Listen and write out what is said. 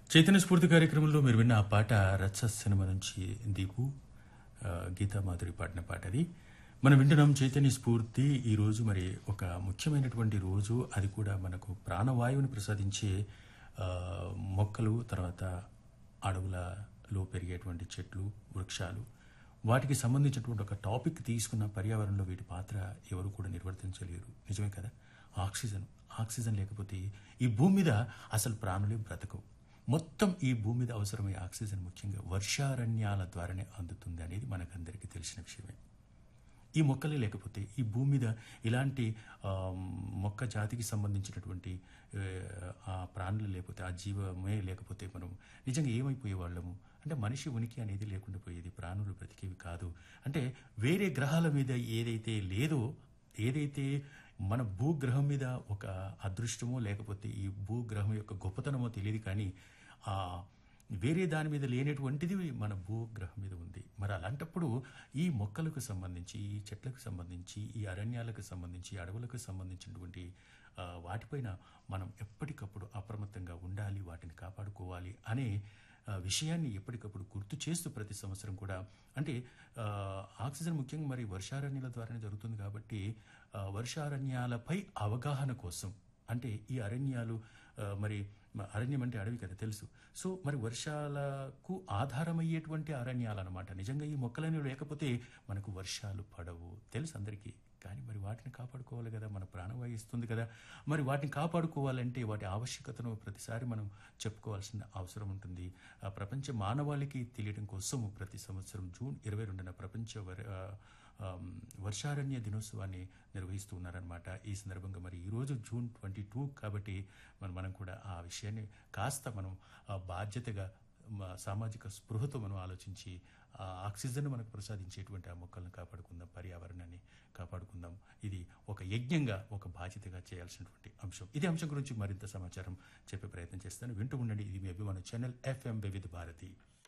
చైతన్య స్ఫూర్తి కార్యక్రమంలో మీరు విన్న ఆ పాట రచ్చ సినిమా నుంచి దీపు ఆ, గీతా మాధురి పాడిన పాట అది మనం వింటున్నాం చైతన్య స్ఫూర్తి ఈ రోజు మరి ఒక ముఖ్యమైనటువంటి రోజు అది కూడా మనకు ప్రాణవాయువుని ప్రసాదించే ఆ, మొక్కలు తర్వాత అడవులలో పెరిగేటువంటి చెట్లు వృక్షాలు వాటికి సంబంధించినటువంటి ఒక టాపిక్ తీసుకున్న పర్యావరణంలో వీటి పాత్ర ఎవరు కూడా నిర్వర్తించలేరు నిజమే కదా ఆక్సిజన్ ఆక్సిజన్ లేకపోతే ఈ భూమి మీద అసలు ప్రాణులే బ్రతకవు మొత్తం ఈ భూమి మీద అవసరమయ్యే ఆక్సిజన్ ముఖ్యంగా వర్షారణ్యాల ద్వారానే అందుతుంది అనేది మనకందరికీ తెలిసిన విషయమే ఈ మొక్కలే లేకపోతే ఈ భూమి మీద ఇలాంటి ఆ, మొక్క జాతికి సంబంధించినటువంటి ఏ, ఆ ప్రాణులు లేకపోతే ఆ జీవమే లేకపోతే మనం నిజంగా ఏమైపోయే వాళ్ళము అంటే మనిషి ఉనికి అనేది లేకుండా పోయేది ప్రాణులు బ్రతికేవి కాదు అంటే వేరే గ్రహాల మీద ఏదైతే లేదో ఏదైతే మన భూగ్రహం మీద ఒక అదృష్టమో లేకపోతే ఈ భూగ్రహం యొక్క గొప్పతనమో తెలియదు కానీ ఆ వేరే దాని మీద లేనటువంటిది మన భూగ్రహం మీద ఉంది మరి అలాంటప్పుడు ఈ మొక్కలకు సంబంధించి ఈ చెట్లకు సంబంధించి ఈ అరణ్యాలకు సంబంధించి అడవులకు సంబంధించినటువంటి ఆ, వాటిపైన మనం ఎప్పటికప్పుడు అప్రమత్తంగా ఉండాలి వాటిని కాపాడుకోవాలి అనే ఆ, విషయాన్ని ఎప్పటికప్పుడు గుర్తు చేస్తూ ప్రతి సంవత్సరం కూడా అంటే ఆ, ఆక్సిజన్ ముఖ్యంగా మరి వర్షారణ్యాల ద్వారానే జరుగుతుంది కాబట్టి ఆ, వర్షారణ్యాలపై అవగాహన కోసం అంటే ఈ అరణ్యాలు ఆ, మరి మ- అరణ్యం అంటే అడవి కదా తెలుసు సో మరి వర్షాలకు ఆధారమయ్యేటువంటి అరణ్యాలు అనమాట నిజంగా ఈ మొక్కలన్నీ లేకపోతే మనకు వర్షాలు పడవు తెలుసు అందరికీ కానీ మరి వాటిని కాపాడుకోవాలి కదా మన ప్రాణవాయు ఇస్తుంది కదా మరి వాటిని కాపాడుకోవాలంటే వాటి ఆవశ్యకతను ప్రతిసారి మనం చెప్పుకోవాల్సిన అవసరం ఉంటుంది ఆ ప్రపంచ మానవాళికి తెలియడం కోసం ప్రతి సంవత్సరం జూన్ ఇరవై రెండున ప్రపంచ వర- ఆ, ఆమ్, వర్షారణ్య దినోత్సవాన్ని నిర్వహిస్తూ ఉన్నారనమాట ఈ సందర్భంగా మరి ఈరోజు జూన్ ట్వంటీ టూ కాబట్టి మనం మనం కూడా ఆ విషయాన్ని కాస్త మనం ఆ బాధ్యతగా మ- సామాజిక స్పృహతో మనం ఆలోచించి ఆ ఆక్సిజన్ మనకు ప్రసాదించేటువంటి ఆ మొక్కలను కాపాడుకుందాం పర్యావరణాన్ని కాపాడుకుందాం ఇది ఒక యజ్ఞంగా ఒక బాధ్యతగా చేయాల్సినటువంటి అంశం ఇదే అంశం గురించి మరింత సమాచారం చెప్పే ప్రయత్నం చేస్తాను వింటూ ఉండండి ఇది మీ అభిమాన ఛానల్ ఎఫ్ఎం వివిధ భారతి